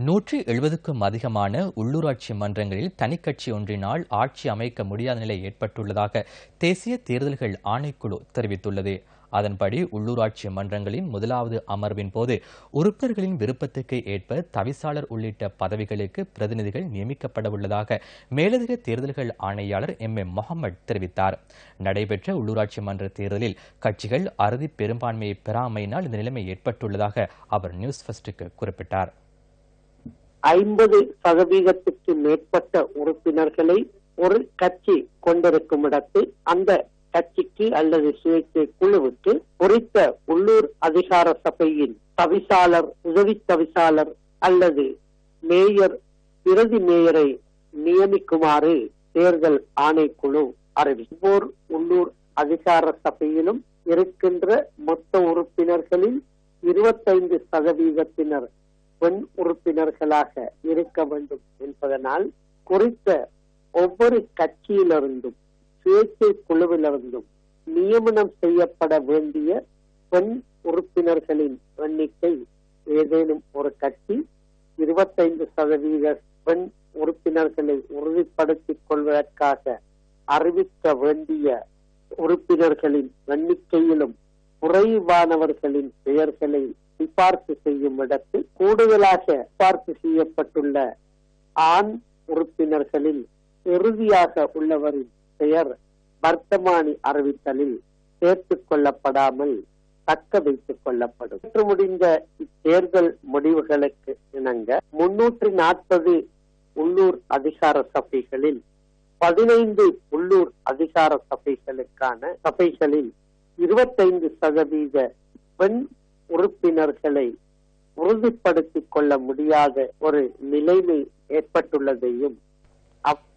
நூற்றி எழுபதுக்கும் அதிகமான உள்ளூராட்சி மன்றங்களில் தனிக்கட்சி ஒன்றினால் ஆட்சி அமைக்க முடியாத நிலை ஏற்பட்டுள்ளதாக தேசிய தேர்தல்கள் ஆணைக்குழு தெரிவித்துள்ளது அதன்படி உள்ளூராட்சி மன்றங்களின் முதலாவது அமர்வின் போது உறுப்பினர்களின் விருப்பத்துக்கு ஏற்ப தவிசாளர் உள்ளிட்ட பதவிகளுக்கு பிரதிநிதிகள் நியமிக்கப்படவுள்ளதாக மேலதிக தேர்தல்கள் ஆணையாளர் எம் எம் முகமது தெரிவித்தார் நடைபெற்ற உள்ளூராட்சி மன்ற தேர்தலில் கட்சிகள் அறுதி பெரும்பான்மையை பெறாமையினால் இந்த நிலைமை ஏற்பட்டுள்ளதாக அவர் நியூஸ் ஃபர்ஸ்டுக்கு குறிப்பிட்டார் ஐம்பது சதவீதத்துக்கு மேற்பட்ட உறுப்பினர்களை ஒரு கட்சி கொண்டிருக்கும் இடத்து அந்த கட்சிக்கு அல்லது சுயேட்சை குழுவுக்கு குறித்த உள்ளூர் அதிகார சபையின் தவிசாளர் உதவி தவிசாளர் அல்லது மேயர் பிரதி மேயரை நியமிக்குமாறு தேர்தல் ஆணைக்குழு அறிவிக்கும் ஒவ்வொரு உள்ளூர் அதிகார சபையிலும் இருக்கின்ற மொத்த உறுப்பினர்களில் இருபத்தைந்து சதவீதத்தினர் பெண் உறுப்பினர்களாக இருக்க வேண்டும் என்பதனால் குறித்த ஒவ்வொரு கட்சியிலிருந்தும் சுயேட்சை குழுவிலிருந்தும் நியமனம் செய்யப்பட வேண்டிய பெண் உறுப்பினர்களின் எண்ணிக்கை ஏதேனும் ஒரு கட்சி இருபத்தைந்து சதவீத பெண் உறுப்பினர்களை உறுதிப்படுத்திக் கொள்வதற்காக அறிவிக்க வேண்டிய உறுப்பினர்களின் எண்ணிக்கையிலும் குறைவானவர்களின் பெயர்களை சிபார்சு செய்யும் இடத்தில் கூடுதலாக சிபார்சு செய்யப்பட்டுள்ள ஆண் உறுப்பினர்களில் இறுதியாக உள்ளவரின் பெயர் வர்த்தமானி அறிவித்தலில் சேர்த்துக் கொள்ளப்படாமல் தக்க வைத்துக் கொள்ளப்படும் நேற்று முடிந்த இத்தேர்தல் முடிவுகளுக்கு இணங்க முன்னூற்றி நாற்பது உள்ளூர் அதிகார சபைகளில் பதினைந்து உள்ளூர் அதிகார சபைகளுக்கான சபைகளில் இருபத்தைந்து சதவீத பெண் உறுப்பினர்களை உறுதிப்படுத்திக் கொள்ள முடியாத ஒரு நிலைமை ஏற்பட்டுள்ளதையும் அவ்